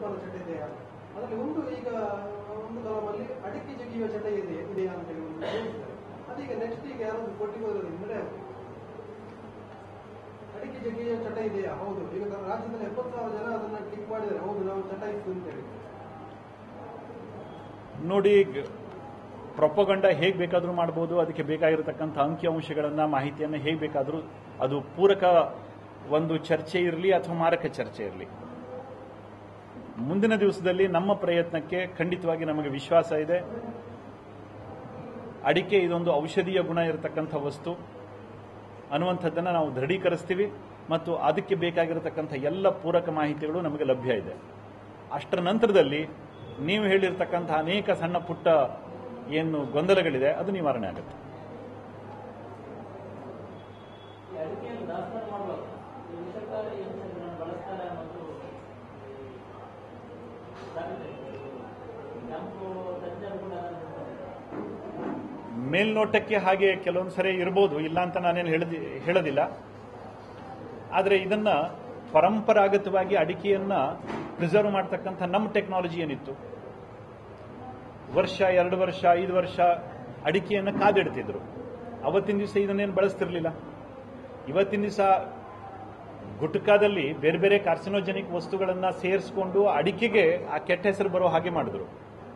ಧೂಮಪಾನ ಚಟ ಇದೆಯಾ ಅದರಲ್ಲಿ ಒಂದು ಈಗ ಒಂದು ಕಾಲಮಲ್ಲಿ ಅಡಿಕೆ ಜಗಿಯುವ ಚಟ ಇದೆ ಇದೆಯಾ ಅಂತ ಹೇಳಿ ಒಂದು ಕೇಳಿದ್ದಾರೆ ಅದೀಗ ನೆಕ್ಸ್ಟ್ ಈಗ ಯಾರಾದ್ರೂ ಕೊಟ್ಟಿಗೋದ್ರಲ್ಲಿ ಹಿನ್ನಡೆ ಆಗ್ತದೆ. ಅಡಿಕೆ ಜಗಿಯುವ ಚಟ ಇದೆಯಾ ಹೌದು ಈಗ ನಮ್ಮ ರಾಜ್ಯದಲ್ಲಿ ಎಪ್ಪತ್ತು ಸಾವಿರ ಜನ ಅದನ್ನ ಟಿಕ್ ಮಾಡಿದ್ದಾರೆ ಹೌದು ನಾವು ಚಟ ಇತ್ತು ಅಂತ ಹೇಳಿ ನೋಡಿ ಪ್ರೊಪಗಂಡ ಹೇಗೆ ಬೇಕಾದರೂ ಮಾಡ್ಬೋದು ಅದಕ್ಕೆ ಬೇಕಾಗಿರತಕ್ಕಂಥ ಅಂಕಿಅಂಶಗಳನ್ನು ಮಾಹಿತಿಯನ್ನು ಹೇಗೆ ಬೇಕಾದರೂ ಅದು ಪೂರಕ ಒಂದು ಚರ್ಚೆ ಇರಲಿ ಅಥವಾ ಮಾರಕ ಚರ್ಚೆ ಇರಲಿ ಮುಂದಿನ ದಿವಸದಲ್ಲಿ ನಮ್ಮ ಪ್ರಯತ್ನಕ್ಕೆ ಖಂಡಿತವಾಗಿ ನಮಗೆ ವಿಶ್ವಾಸ ಇದೆ ಅಡಿಕೆ ಇದೊಂದು ಔಷಧೀಯ ಗುಣ ಇರತಕ್ಕಂಥ ವಸ್ತು ಅನ್ನುವಂಥದ್ದನ್ನು ನಾವು ದೃಢೀಕರಿಸ್ತೀವಿ ಮತ್ತು ಅದಕ್ಕೆ ಬೇಕಾಗಿರತಕ್ಕಂಥ ಎಲ್ಲ ಪೂರಕ ಮಾಹಿತಿಗಳು ನಮಗೆ ಲಭ್ಯ ಇದೆ ಅಷ್ಟರ ನಂತರದಲ್ಲಿ ನೀವು ಹೇಳಿರ್ತಕ್ಕಂಥ ಅನೇಕ ಸಣ್ಣ ಪುಟ್ಟ ಏನು ಗೊಂದಲಗಳಿದೆ ಅದು ನಿವಾರಣೆ ಆಗುತ್ತೆ ಈ ಅಡಿಕೆಯನ್ನು ದಾಸ್ತಾನು ಮಾಡುವಾಗ ಈ ವಿಷಕಾರಿ ಯಂತ್ರಗಳನ್ನು ಬಳಸ್ತಾರೆ ಅನ್ನೋದು ಸಾಧ್ಯತೆ ಇದೆ. ಕೆಂಪು ತಜ್ಞರು ಕೂಡ ಅದನ್ನು ಹೇಳ್ತಾರೆ. ಮೇಲ್ನೋಟಕ್ಕೆ ಹಾಗೆ ಕೆಲವೊಂದು ಸರಿ ಇರ್ಬೋದು ಇಲ್ಲ ಅಂತ ನಾನೇನು ಹೇಳದಿ ಹೇಳೋದಿಲ್ಲ ಆದರೆ ಇದನ್ನ ಪರಂಪರಾಗತವಾಗಿ ಅಡಿಕೆಯನ್ನ ಪ್ರಿಸರ್ವ್ ಮಾಡ್ತಕ್ಕಂಥ ನಮ್ಮ ಟೆಕ್ನಾಲಜಿ ಏನಿತ್ತು ವರ್ಷ ಎರಡು ವರ್ಷ ಐದು ವರ್ಷ ಅಡಿಕೆಯನ್ನು ಕಾದಿಡ್ತಿದ್ರು ಅವತ್ತಿನ ದಿವಸ ಇದನ್ನೇನು ಬಳಸ್ತಿರ್ಲಿಲ್ಲ ಇವತ್ತಿನ ದಿವಸ ಗುಟ್ಕಾದಲ್ಲಿ ಬೇರೆ ಬೇರೆ ಕಾರ್ಸಿನೋಜೆನಿಕ್ ವಸ್ತುಗಳನ್ನ ಸೇರಿಸ್ಕೊಂಡು ಅಡಿಕೆಗೆ ಆ ಕೆಟ್ಟ ಹೆಸರು ಬರೋ ಹಾಗೆ ಮಾಡಿದ್ರು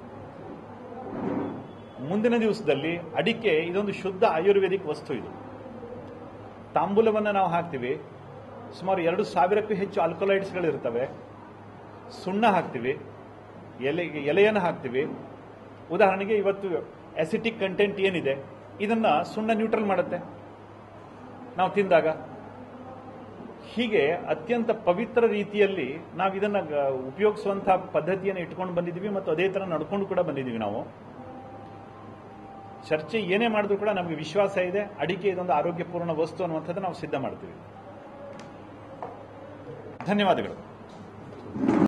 ಮುಂದಿನ ದಿವಸದಲ್ಲಿ ಅಡಿಕೆ ಇದೊಂದು ಶುದ್ಧ ಆಯುರ್ವೇದಿಕ್ ವಸ್ತು ಇದು ತಾಂಬೂಲವನ್ನು ನಾವು ಹಾಕ್ತೀವಿ ಸುಮಾರು ಎರಡು ಸಾವಿರಕ್ಕೂ ಹೆಚ್ಚು ಆಲ್ಕೊಲೈಡ್ಸ್ಗಳು ಇರ್ತವೆ ಸುಣ್ಣ ಹಾಕ್ತೀವಿ ಎಲೆ ಎಲೆಯನ್ನು ಹಾಕ್ತೀವಿ ಉದಾಹರಣೆಗೆ ಇವತ್ತು ಅಸಿಟಿಕ್ ಕಂಟೆಂಟ್ ಏನಿದೆ ಇದನ್ನ ಸುಣ್ಣ ನ್ಯೂಟ್ರಲ್ ಮಾಡುತ್ತೆ ನಾವು ತಿಂದಾಗ ಹೀಗೆ ಅತ್ಯಂತ ಪವಿತ್ರ ರೀತಿಯಲ್ಲಿ ನಾವು ಇದನ್ನ ಗ- ಉಪಯೋಗಿಸುವಂತಹ ಪದ್ಧತಿಯನ್ನು ಇಟ್ಕೊಂಡು ಬಂದಿದ್ದೀವಿ ಮತ್ತು ಅದೇ ತರ ನಡ್ಕೊಂಡು ಕೂಡ ಬಂದಿದ್ದೀವಿ ನಾವು ಚರ್ಚೆ ಏನೇ ಮಾಡಿದ್ರು ಕೂಡ ನಮಗೆ ವಿಶ್ವಾಸ ಇದೆ ಅಡಿಕೆ ಇದೊಂದು ಆರೋಗ್ಯಪೂರ್ಣ ವಸ್ತು ಅನ್ನುವಂಥದ್ದು ನಾವು ಸಿದ್ಧ ಮಾಡ್ತೀವಿ ಧನ್ಯವಾದಗಳು